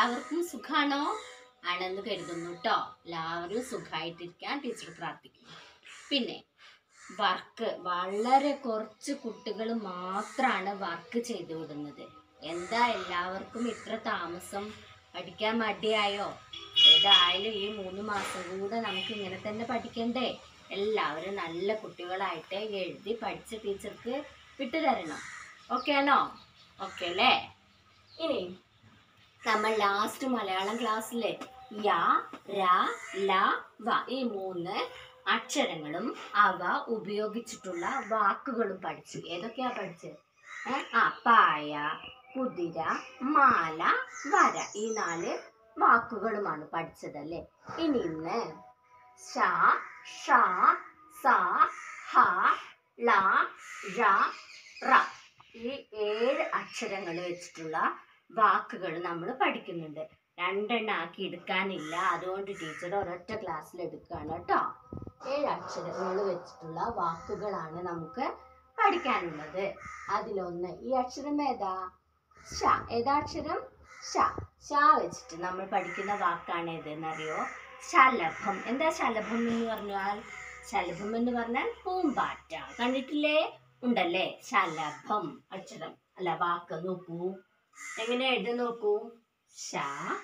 എല്ലാവർക്കും സുഖാണോ ആണെന്ന് കരുതുന്നു കേട്ടോ എല്ലാവരും സുഖമായിട്ടിരിക്കാൻ ടീച്ചർ പ്രാർത്ഥിക്കുന്നു പിന്നെ വർക്ക് വളരെ കുറച്ച് കുട്ടികൾ മാത്രമാണ് വർക്ക് ചെയ്തു വിടുന്നത് എന്താ എല്ലാവർക്കും ഇത്ര താമസം പഠിക്കാൻ മടിയായോ ഏതായാലും ഈ മൂന്ന് മാസം കൂടെ നമുക്ക് ഇങ്ങനെ തന്നെ പഠിക്കണ്ടേ എല്ലാവരും നല്ല കുട്ടികളായിട്ട് എഴുതി പഠിച്ച് ടീച്ചർക്ക് വിട്ടുതരണം ഓക്കെ ആണോ ഓക്കെ അല്ലേ ഇനി നമ്മൾ ലാസ്റ്റ് മലയാളം ക്ലാസ്സിലെ യ ര ല വ ഈ മൂന്ന് അക്ഷരങ്ങളും അവ ഉപയോഗിച്ചിട്ടുള്ള വാക്കുകളും പഠിച്ചു ഏതൊക്കെയാ പഠിച്ചത് ഏ? ആ പായ കുതിര മാല വര ഈ നാല് വാക്കുകളുമാണ് പഠിച്ചത് അല്ലേ ഇനി ഇന്ന് ഷ ഷ സ ഹ ള ഴ റ ഈ ഏഴ് അക്ഷരങ്ങൾ വെച്ചിട്ടുള്ള വാക്കുകൾ നമ്മൾ പഠിക്കുന്നുണ്ട് രണ്ടെണ്ണം ആക്കി എടുക്കാനില്ല അതുകൊണ്ട് ടീച്ചർ ഒരൊറ്റ ക്ലാസ്സിൽ എടുക്കുകയാണ് കേട്ടോ ഏഴ് അക്ഷരങ്ങൾ വെച്ചിട്ടുള്ള വാക്കുകളാണ് നമുക്ക് പഠിക്കാനുള്ളത് അതിലൊന്ന് ഈ അക്ഷരം ഏതാ ഷ ഏതാ അക്ഷരം ഷ ഷ വെച്ചിട്ട് നമ്മൾ പഠിക്കുന്ന വാക്കാണ് ഏതെന്നറിയോ ശലഭം എന്താ ശലഭം എന്ന് പറഞ്ഞാൽ ശലഭം എന്ന് പറഞ്ഞാൽ പൂമ്പാറ്റ കണ്ടിട്ടില്ലേ ഉണ്ടല്ലേ ശലഭം അക്ഷരം അല്ല വാക്ക് നോക്കൂ എങ്ങനെ എഴുതി നോക്കൂ ഷ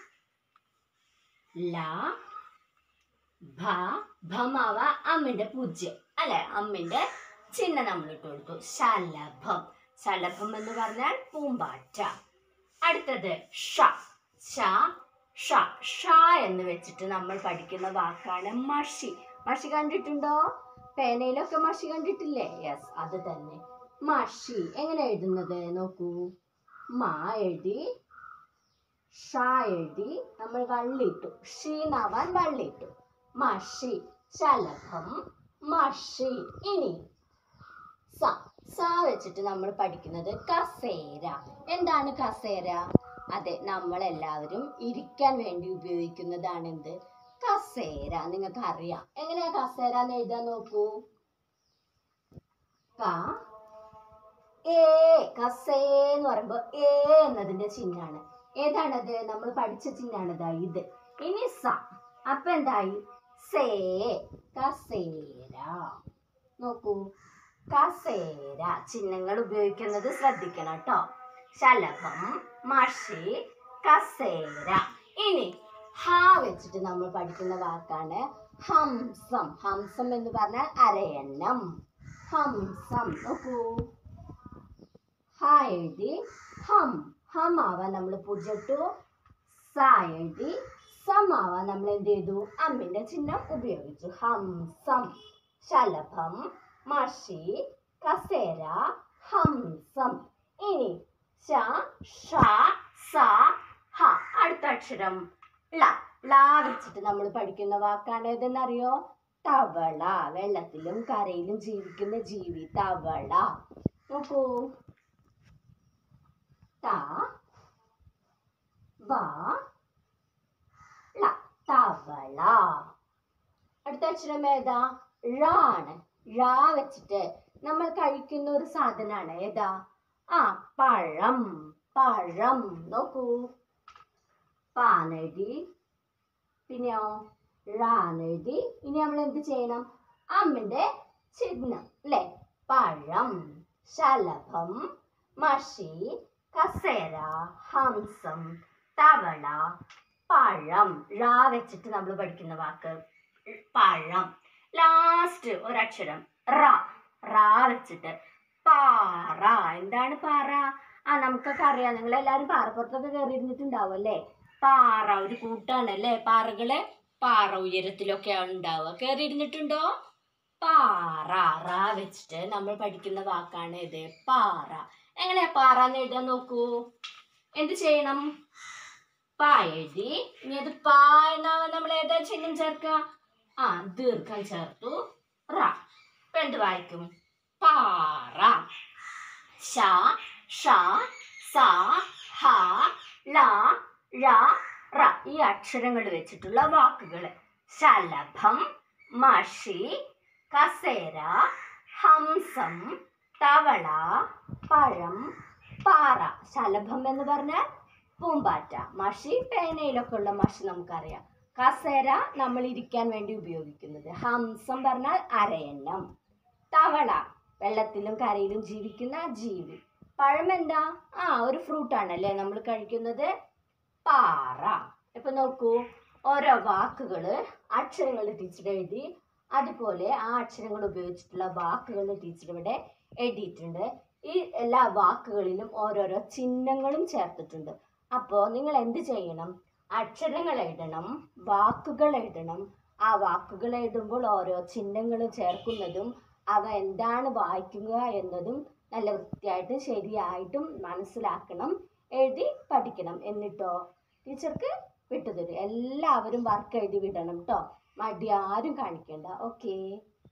ല ഭ ഭമാവ അമ്മിന്റെ പൂജ്യം അല്ലെ അമ്മിന്റെ ചിഹ്നം നമ്മൾ ഇട്ട് കൊടുത്തു ശലഭം ശലഭം എന്ന് പറഞ്ഞാൽ പൂമ്പാറ്റ അടുത്തത് ഷ ഷ ഷ ഷ എന്ന് വെച്ചിട്ട് നമ്മൾ പഠിക്കുന്ന വാക്കാണ് മഷി മഷി കണ്ടിട്ടുണ്ടോ പേനയിലൊക്കെ മഷി കണ്ടിട്ടില്ലേ യെസ് അത് തന്നെ മഷി എങ്ങനെ എഴുതുന്നത് നോക്കൂ മാ എഴുതി ഷ എഴുതി നമ്മൾ വള്ളിയിട്ടു ഷീനാവാൻ വള്ളിയിട്ടു മഷി ശലഭം മഷി ഇനി സ സ വെച്ചിട്ട് നമ്മൾ പഠിക്കുന്നത് കസേര എന്താണ് കസേര അതെ നമ്മൾ എല്ലാവരും ഇരിക്കാൻ വേണ്ടി ഉപയോഗിക്കുന്നതാണ് എന്ത് കസേര നിങ്ങൾക്ക് അറിയാം എങ്ങനെയാ കസേര എന്ന് എഴുതാൻ നോക്കൂ ക ഏ കസേ എന്ന് പറയുമ്പോ ഏ എന്നതിന്റെ ചിഹ്നാണ് ഏതാണത് നമ്മൾ പഠിച്ച ചിഹ്നാണിതാ ഇത് ഇനി സ അപ്പൊ എന്തായി സേ കസേര നോക്കൂ കസേര ചിഹ്നങ്ങൾ ഉപയോഗിക്കുന്നത് ശ്രദ്ധിക്കണം കേട്ടോ ശലഭം മഷി കസേര ഇനി ഹ വെച്ചിട്ട് നമ്മൾ പഠിക്കുന്ന വാക്കാണ് ഹംസം ഹംസം എന്ന് പറഞ്ഞാൽ അരയന്നം ഹംസം നോക്കൂ ഹ എഴുതി ഹം ഹം ആവാൻ നമ്മൾ പൂജിട്ടു സ എഴുതി സം ആവാൻ നമ്മൾ എന്ത് ചെയ്തു അമ്മിന്റെ ചിഹ്നം ഉപയോഗിച്ചു ഹംസം ശലഭം മഷി കസേര ഹംസം ഇനി ശ ഷ സ ഹ അടുത്ത അക്ഷരം ള ള വെച്ചിട്ട് നമ്മൾ പഠിക്കുന്ന വാക്കാണ് ഏതെന്നറിയോ തവള വെള്ളത്തിലും കരയിലും ജീവിക്കുന്ന ജീവി തവള നോക്കൂ ത വ ള തവള അടുത്ത അക്ഷരം ഏതാ ഴ ആണ് ഴ വെച്ചിട്ട് നമ്മൾ കഴിക്കുന്ന ഒരു സാധനമാണ് ഏതാ ആ പഴം പഴം നോക്കൂ പാനെഴുതി പിന്നെയോ ഴാന്നെഴുതി ഇനി നമ്മൾ എന്ത് ചെയ്യണം അമ്മിന്റെ ചിഹ്നം അല്ലേ പഴം ശലഭം മഷി കസേര ഹംസം തവള പഴം ഴ വെച്ചിട്ട് നമ്മൾ പഠിക്കുന്ന വാക്ക് പഴം ലാസ്റ്റ് ഒരക്ഷരം റ റ വെച്ചിട്ട് പാറ എന്താണ് പാറ ആ നമുക്കൊക്കെ അറിയാം നിങ്ങൾ എല്ലാവരും പാറപ്പുറത്തൊക്കെ കയറി ഇരുന്നിട്ടുണ്ടാവും അല്ലേ പാറ ഒരു കൂട്ടാണ് അല്ലേ പാറകള് പാറ ഉയരത്തിലൊക്കെ ഉണ്ടാവുക കയറി ഇരുന്നിട്ടുണ്ടോ പാറ റ വെച്ചിട്ട് നമ്മൾ പഠിക്കുന്ന വാക്കാണ് ഇത് പാറ എങ്ങനെയാ പാറ എന്ന് എഴുതാൻ നോക്കൂ എന്ത് ചെയ്യണം പാ എഴുതി ഇനി അത് പാ എന്നാവാൻ നമ്മൾ ഏതാ ചിഹ്നം ചേർക്കുക ആ ദീർഘം ചേർത്തു റ ഇപ്പൊ എന്ത് വായിക്കും പാറ ഷ ഷ സ ഹ ല ഴ റ ഈ അക്ഷരങ്ങൾ വെച്ചിട്ടുള്ള വാക്കുകൾ ശലഭം മഷി കസേര ഹംസം തവള പഴം പാറ ശലഭം എന്ന് പറഞ്ഞാൽ പൂമ്പാറ്റ മഷി പേനയിലൊക്കെ ഉള്ള മഷി നമുക്കറിയാം കസേര നമ്മൾ ഇരിക്കാൻ വേണ്ടി ഉപയോഗിക്കുന്നത് ഹംസം പറഞ്ഞാൽ അരയന്നം തവള വെള്ളത്തിലും കരയിലും ജീവിക്കുന്ന ജീവി പഴം എന്താ ആ ഒരു ഫ്രൂട്ടാണ് അല്ലേ നമ്മൾ കഴിക്കുന്നത് പാറ ഇപ്പൊ നോക്കൂ ഓരോ വാക്കുകൾ അക്ഷരങ്ങൾ ടീച്ചർ എഴുതി അതുപോലെ ആ അക്ഷരങ്ങൾ ഉപയോഗിച്ചിട്ടുള്ള വാക്കുകൾ ടീച്ചർ ഇവിടെ എഴുതിയിട്ടുണ്ട് ഈ എല്ലാ വാക്കുകളിലും ഓരോരോ ചിഹ്നങ്ങളും ചേർത്തിട്ടുണ്ട് അപ്പോൾ നിങ്ങൾ എന്ത് ചെയ്യണം അക്ഷരങ്ങൾ എഴുതണം വാക്കുകൾ എഴുതണം ആ വാക്കുകൾ എഴുതുമ്പോൾ ഓരോ ചിഹ്നങ്ങളും ചേർക്കുന്നതും അവ എന്താണ് വായിക്കുക എന്നതും നല്ല വൃത്തിയായിട്ടും ശരിയായിട്ടും മനസ്സിലാക്കണം എഴുതി പഠിക്കണം എന്നിട്ടോ ടീച്ചർക്ക് വിട്ടുതരും എല്ലാവരും വർക്ക് എഴുതി വിടണം കേട്ടോ മടി ആരും കാണിക്കേണ്ട ഓക്കേ